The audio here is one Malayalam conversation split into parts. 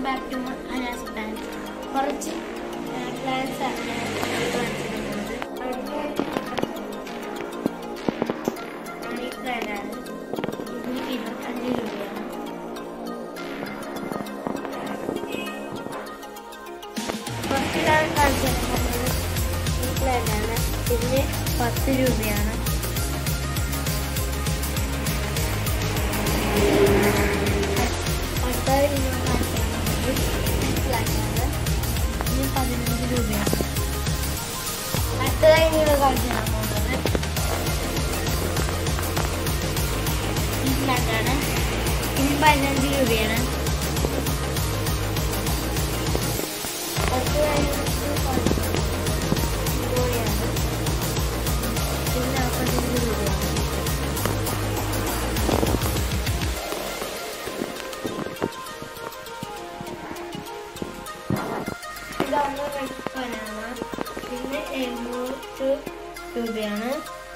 Welcome back to Anas plan കുറച്ച് പ്ലാൻസ് ആണ് ഞാൻ കാണിച്ചിരിക്കുന്നത് മണി പ്ലാൻ ആണ് ഇതിന് ഇരുപത്തഞ്ച് രൂപയാണ് ഫസ്റ്റ് പ്ലാൻ കാണിച്ചിരിക്കുന്നത് ഈ പ്ലാൻ ആണ് ഇതിന് പത്ത് രൂപയാണ് അടുത്തതായി നിങ്ങൾ കാണിക്കുന്നത് ഈ പ്ലാനാണ് ഇതിന് പതിനഞ്ച് രൂപയാണ് അടുത്തതായി നിങ്ങൾ കാണിച്ചു തരാൻ പോകുന്നത് ഈ പ്ലാന്റാണ് ഇതിന് പതിനഞ്ച് രൂപയാണ് അടുത്തതായി നിങ്ങൾക്ക് കാണിച്ചു തരാൻ ഇതുപോലെയാണ് ഇതിന് നാൽപ്പത്തഞ്ച് രൂപയാണ് ഇതാണ് റെഡ് ബനാന പിന്നെ എണ്ണൂറ് രൂപയാണ്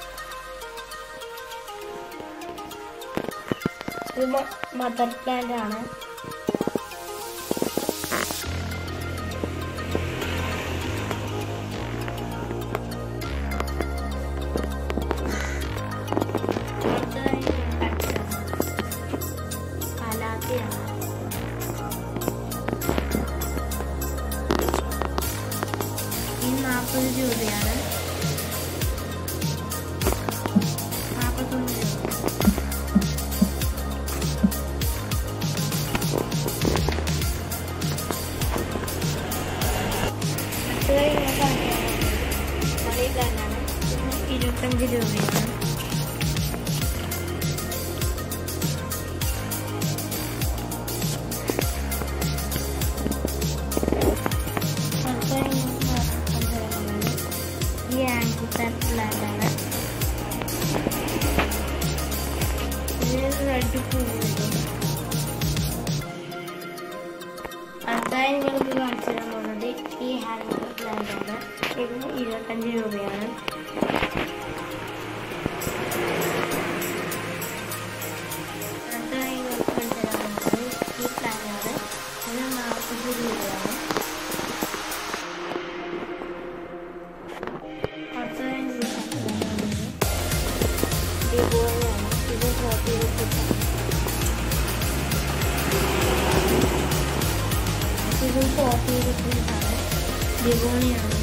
ഇത് മദർ പ്ലാന്റ് ആണ് അടുത്തതായി ഞാൻ കാണിച്ചുതരാം. കലാത്തിയാണ് ഇത് നാൽപ്പത് രൂപയാണ് നാൽപ്പത്തൊന്ന് രൂപ അടുത്തതായി ഞാൻ കാണിക്കുന്നത് മണി പ്ലാന്റാണ് ഇതിന് ഇരുപത്തഞ്ച് രൂപയാണ് അടുത്തതായി ഞാൻ കൊണ്ടുവരുന്നത് ഈ ആംഗിൾ പ്ലാന്റാണ് ഇതിന് റെഡ് പൂവുണ്ട് അടുത്തതായി നിങ്ങൾക്ക് കാണിച്ചു തരാൻ പോകുന്നത് ഈ ഹാങ്ങിങ് പ്ലാന്റ് ആണ് ഇതിന് ഇരുപത്തഞ്ച് രൂപയാണ് അടുത്തതായി നിങ്ങൾക്ക് കാണിച്ചു തരാൻ പോകുന്നത് ഈ പ്ലാന്റ് ആണ് ഇതിന് നാൽപ്പത് രൂപയാണ് അടുത്തതായി നിങ്ങൾ കാണിച്ചു തരാൻ പോകുന്നത് ഇതുപോലെയാണ് ഇത് ഫോർട്ടി റുപ്പീസാണ് ഇത് ഫോർട്ടി റുപ്പീസാണ് ബിഗോണിയാണ്